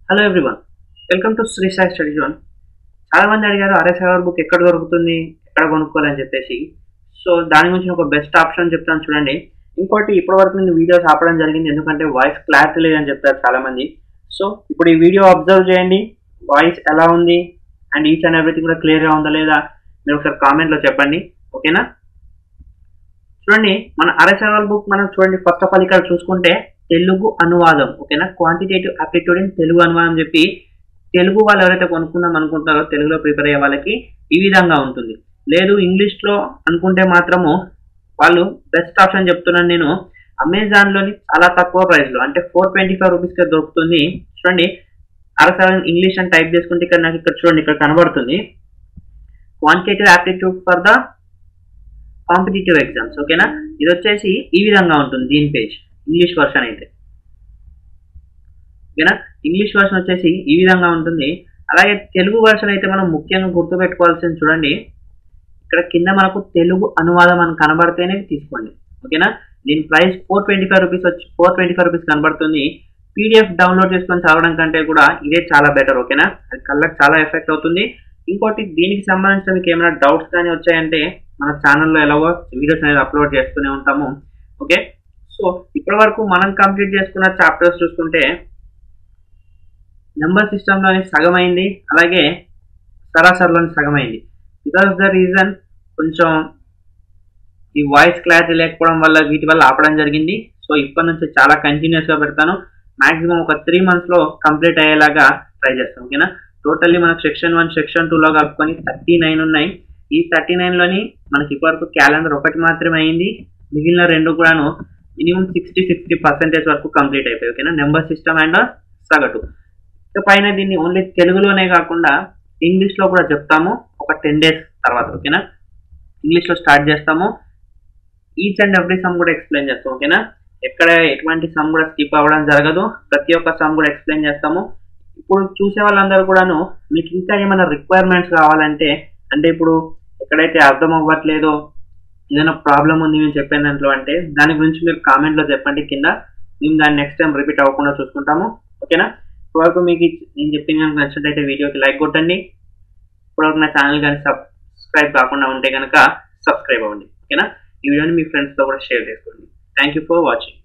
hello everyone welcome to Shri Sai study zone చాలా మంది అడిగారు ఆర్ఎస్ అవర్ బుక్ ఎక్కడ దొరుకుతుంది ఎక్కడ కొనుక్కోవాలని చెప్పేసి సో దాని గురించి ఒక బెస్ట్ ఆప్షన్ చెప్తాను చూడండి ఇంకోటి ఇప్పటి వరకు నేను వీడియోస్ ఆపడం జరిగింది ఎందుకంటే వాయిస్ క్లారిటీ లేదని చెప్తారు చాలా మంది సో ఇప్పుడు ఈ వీడియో అబ్జర్వ్ చేయండి వాయిస్ ఎలా ఉంది అండ్ ఈచ్ అండ్ ఎవ్రీథింగ్ కూడా క్లియర్గా ఉందా లేదా మీరు ఒకసారి కామెంట్లో చెప్పండి ఓకేనా చూడండి మన అరసవల్ బుక్ మనం చూడండి ఫస్ట్ ఆఫ్ ఆల్ ఇక్కడ చూసుకుంటే తెలుగు అనువాదం ఓకేనా క్వాంటిటేటివ్ అప్టిట్యూడ్ ఇన్ తెలుగు అనువాదం చెప్పి తెలుగు వాళ్ళు ఎవరైతే కొనుక్కుందాం అనుకుంటారో తెలుగులో ప్రిపేర్ అయ్యే వాళ్ళకి ఈ విధంగా ఉంటుంది లేదు ఇంగ్లీష్లో అనుకుంటే మాత్రము వాళ్ళు బెస్ట్ ఆప్షన్ చెప్తున్నాను నేను అమెజాన్లోని చాలా తక్కువ ప్రైస్లో అంటే ఫోర్ ట్వంటీ ఫైవ్ రూపీస్కి దొరుకుతుంది చూడండి అరసవల్ ఇంగ్లీష్ అని టైప్ చేసుకుంటే ఇక్కడ నాకు ఇక్కడ చూడండి ఇక్కడ కనబడుతుంది quantitative aptitude for the competitive exams ఓకేనా ఇది వచ్చేసి ఈ విధంగా ఉంటుంది దీని పేజ్ ఇంగ్లీష్ వర్షన్ అయితే ఓకేనా ఇంగ్లీష్ వర్షన్ వచ్చేసి ఈ విధంగా ఉంటుంది అలాగే తెలుగు వర్షన్ అయితే మనం ముఖ్యంగా గుర్తుపెట్టుకోవాల్సింది చూడండి ఇక్కడ కింద మనకు తెలుగు అనువాదం అని కనబడితేనే తీసుకోండి ఓకేనా దీని price four twenty five rupees వచ్చి ఫోర్ ట్వంటీ ఫైవ్ రూపీస్ కనబడుతుంది పీడిఎఫ్ డౌన్లోడ్ చేసుకొని చదవడం కంటే కూడా ఇదే చాలా బెటర్ ఓకేనా అది కళ్ళకి చాలా ఎఫెక్ట్ అవుతుంది ఇంకోటి దీనికి సంబంధించిన మీకు ఏమైనా డౌట్స్ కానీ వచ్చాయంటే మన ఛానల్లో ఎలాగో వీడియోస్ అనేది అప్లోడ్ చేస్తూనే ఉంటాము ఓకే సో ఇప్పటి వరకు మనం కంప్లీట్ చేసుకున్న చాప్టర్స్ చూసుకుంటే నెంబర్ సిస్టంలోని సగం అయింది అలాగే సరాసరిలోని సగం అయింది బికాస్ ద రీజన్ కొంచెం ఈ వాయిస్ క్లారిటీ లేకపోవడం వల్ల వీటి వల్ల ఆపడం జరిగింది సో ఇప్పటి నుంచి చాలా కంటిన్యూస్గా పెడతాను మాక్సిమం ఒక త్రీ మంత్స్లో కంప్లీట్ అయ్యేలాగా ట్రై చేస్తాం ఓకేనా టోటల్లీ మనకు సెక్షన్ వన్ సెక్షన్ టూలో కలుపుకొని థర్టీ నైన్ ఉన్నాయి ఈ థర్టీ నైన్లోని మనకి ఇప్పటివరకు క్యాలెండర్ ఒకటి మాత్రమే అయింది మిగిలిన రెండు కూడాను మినిమం సిక్స్టీ సిక్స్టీ పర్సెంటేజ్ వరకు కంప్లీట్ అయిపోయి ఓకేనా నెంబర్ సిస్టమ్ అండ్ సగటు ఇక పైన దీన్ని ఓన్లీ తెలుగులోనే కాకుండా ఇంగ్లీష్లో కూడా చెప్తాము ఒక టెన్ డేస్ తర్వాత ఓకేనా ఇంగ్లీష్లో స్టార్ట్ చేస్తాము ఈచ్ అండ్ ఎవ్రీ సమ్ కూడా ఎక్స్ప్లెయిన్ చేస్తాం ఓకేనా ఎక్కడ ఎటువంటి సమ్ కూడా స్కిప్ అవ్వడం జరగదు ప్రతి ఒక్క సమ్ కూడా ఎక్స్ప్లెయిన్ చేస్తాము ఇప్పుడు చూసే వాళ్ళందరూ కూడాను మీకు ఇంకా ఏమైనా రిక్వైర్మెంట్స్ కావాలంటే అంటే ఇప్పుడు ఎక్కడైతే అర్థం అవ్వట్లేదో ఏదైనా ప్రాబ్లం ఉంది మేము చెప్పిన దాంట్లో అంటే దాని గురించి మీరు కామెంట్లో చెప్పండి కింద మేము దాన్ని నెక్స్ట్ టైం రిపీట్ అవ్వకుండా చూసుకుంటాము ఓకేనా ఇప్పటివరకు మీకు నేను చెప్పిన కనుక నచ్చినట్టయితే వీడియోకి లైక్ కొట్టండి ఇప్పటివరకు నా ఛానల్ కానీ సబ్స్క్రైబ్ కాకుండా ఉంటే కనుక సబ్స్క్రైబ్ అవ్వండి ఓకేనా ఈ వీడియోని మీ ఫ్రెండ్స్తో కూడా షేర్ చేసుకోండి థ్యాంక్ యూ ఫర్ వాచింగ్